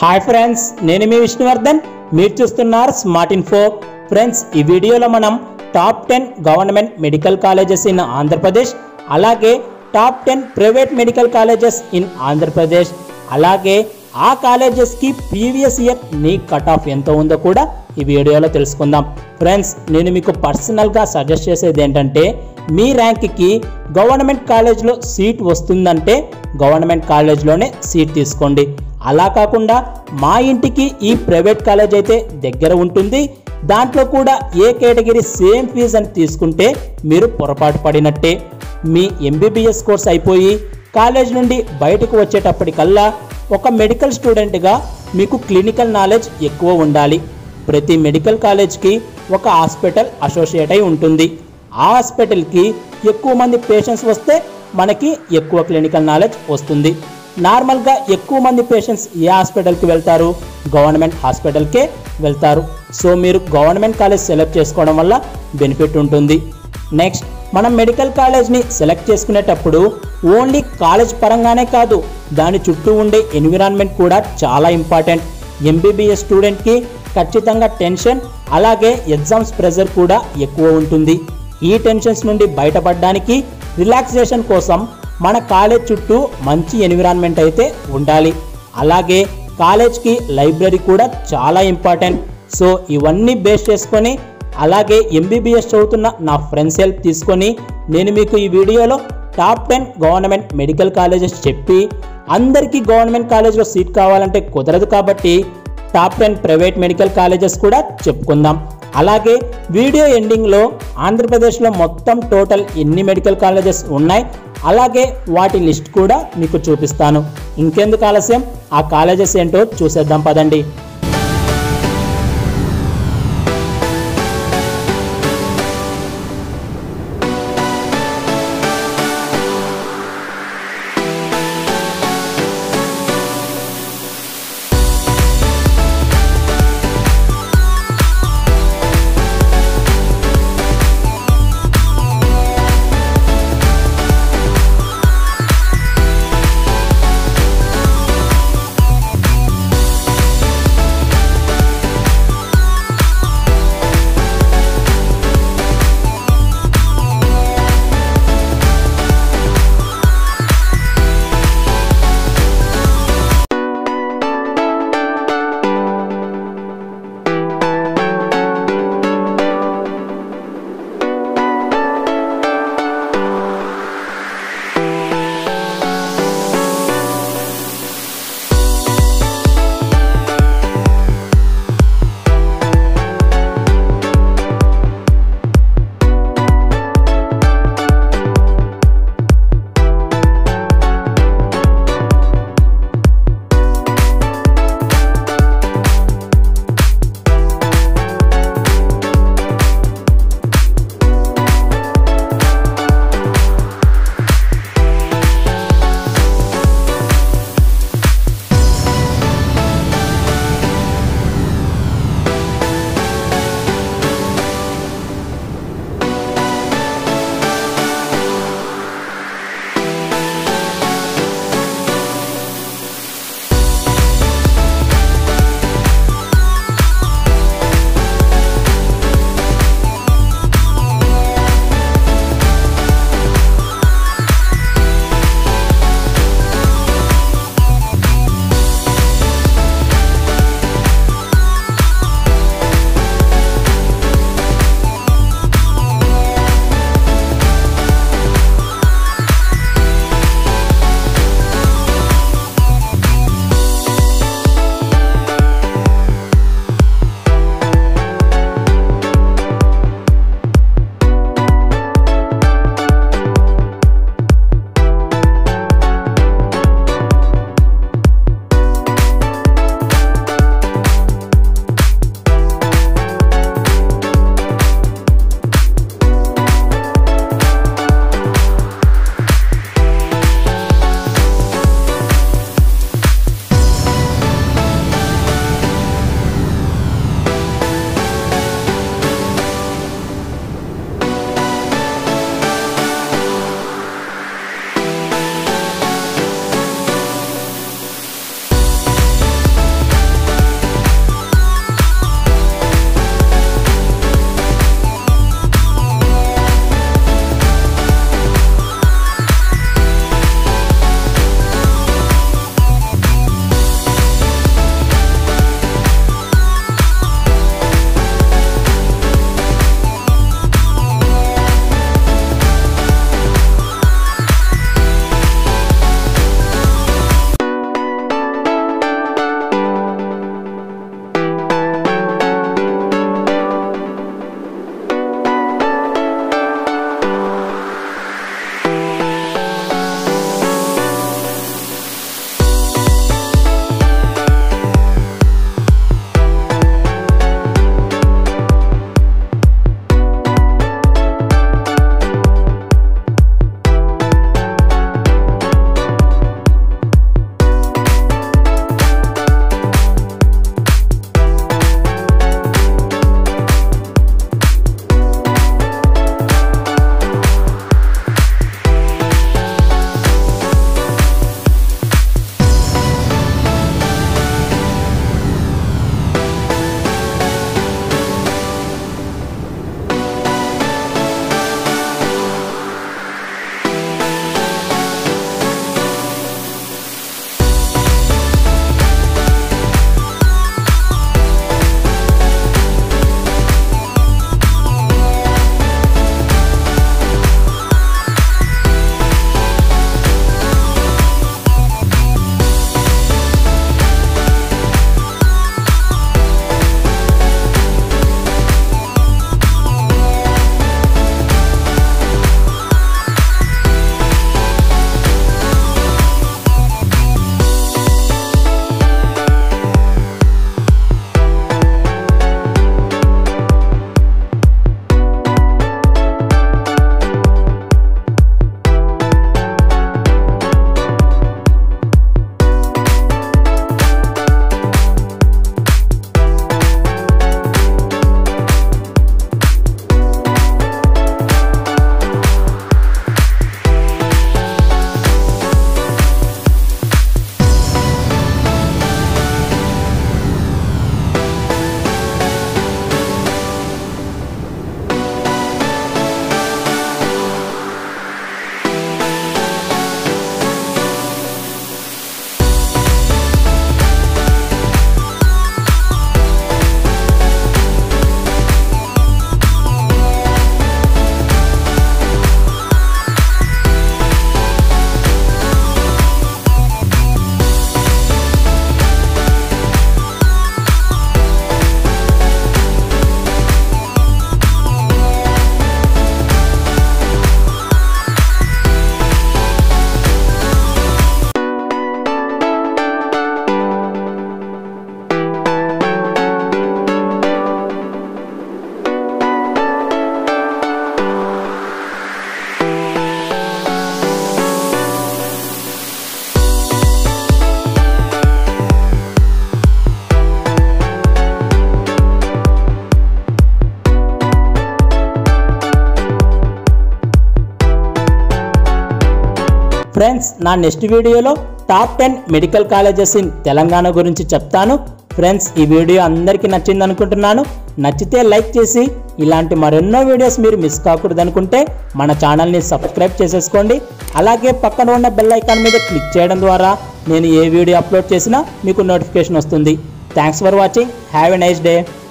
hi friends నేను మీ విష్ణువర్ధన్ మీరు చూస్తున్నారు స్మార్ట్ ఇన్ఫో ఫ్రెండ్స్ ఈ వీడియోలో మనం top ten government medical colleges in Andhra Pradesh అలాగే top ten private medical colleges in Andhra Pradesh అలాగే ఆ కాలేజెస్కి previous year NEET cut off ఎంత ఉందో కూడా ఈ వీడియోలో తెలుసుకుందాం ఫ్రెండ్స్ నేను మీకు పర్సనల్గా సజెస్ట్ చేసేది ఏంటంటే మీ ర్యాంక్కి గవర్నమెంట్ కాలేజ్లో సీట్ వస్తుందంటే గవర్నమెంట్ కాలేజ్లోనే సీట్ తీసుకోండి అలా కాకుండా మా ఇంటికి ఈ ప్రైవేట్ కాలేజ్ అయితే దగ్గర ఉంటుంది దాంట్లో కూడా ఏ కేటగిరీ సేమ్ ఫీజు అని తీసుకుంటే మీరు పొరపాటు పడినట్టే మీ ఎంబీబీఎస్ కోర్స్ అయిపోయి కాలేజ్ నుండి బయటకు వచ్చేటప్పటికల్లా ఒక మెడికల్ స్టూడెంట్గా మీకు క్లినికల్ నాలెడ్జ్ ఎక్కువ ఉండాలి ప్రతి మెడికల్ కాలేజ్కి ఒక హాస్పిటల్ అసోసియేట్ అయి ఉంటుంది ఆ హాస్పిటల్కి ఎక్కువ మంది పేషెంట్స్ వస్తే మనకి ఎక్కువ క్లినికల్ నాలెడ్జ్ వస్తుంది నార్మల్గా ఎక్కువ మంది పేషెంట్స్ ఏ హాస్పిటల్కి వెళ్తారు గవర్నమెంట్ హాస్పిటల్కే వెళ్తారు సో మీరు గవర్నమెంట్ కాలేజ్ సెలెక్ట్ చేసుకోవడం వల్ల బెనిఫిట్ ఉంటుంది నెక్స్ట్ మనం మెడికల్ కాలేజ్ని సెలెక్ట్ చేసుకునేటప్పుడు ఓన్లీ కాలేజ్ పరంగానే కాదు దాని చుట్టూ ఉండే ఎన్విరాన్మెంట్ కూడా చాలా ఇంపార్టెంట్ ఎంబీబీఎస్ స్టూడెంట్కి ఖచ్చితంగా టెన్షన్ అలాగే ఎగ్జామ్స్ ప్రెజర్ కూడా ఎక్కువ ఉంటుంది ఈ టెన్షన్స్ నుండి బయటపడడానికి రిలాక్సేషన్ కోసం మన కాలేజ్ చుట్టూ మంచి ఎన్విరాన్మెంట్ అయితే ఉండాలి అలాగే కాలేజ్కి లైబ్రరీ కూడా చాలా ఇంపార్టెంట్ సో ఇవన్నీ బేస్ చేసుకొని అలాగే ఎంబీబీఎస్ చదువుతున్న నా ఫ్రెండ్స్ హెల్ప్ తీసుకొని నేను మీకు ఈ వీడియోలో top ten government medical colleges చెప్పి అందరికీ గవర్నమెంట్ కాలేజ్లో సీట్ కావాలంటే కుదరదు కాబట్టి top ten private medical colleges కూడా చెప్పుకుందాం అలాగే వీడియో ఎండింగ్లో ఆంధ్రప్రదేశ్లో మొత్తం టోటల్ ఎన్ని మెడికల్ కాలేజెస్ ఉన్నాయి అలాగే వాటి లిస్ట్ కూడా మీకు చూపిస్తాను ఇంకెందుకు ఆలస్యం ఆ కాలేజెస్ ఏంటో చూసేద్దాం పదండి ఫ్రెండ్స్ నా నెక్స్ట్ వీడియోలో top ten medical colleges in Telangana గురించి చెప్తాను ఫ్రెండ్స్ ఈ వీడియో అందరికీ నచ్చింది అనుకుంటున్నాను నచ్చితే లైక్ చేసి ఇలాంటి మరెన్నో వీడియోస్ మీరు మిస్ కాకూడదు అనుకుంటే మన ఛానల్ని సబ్స్క్రైబ్ చేసేసుకోండి అలాగే పక్కన ఉన్న బెల్ ఐకాన్ మీద క్లిక్ చేయడం ద్వారా నేను ఏ వీడియో అప్లోడ్ చేసినా మీకు నోటిఫికేషన్ వస్తుంది thanks for watching have a nice day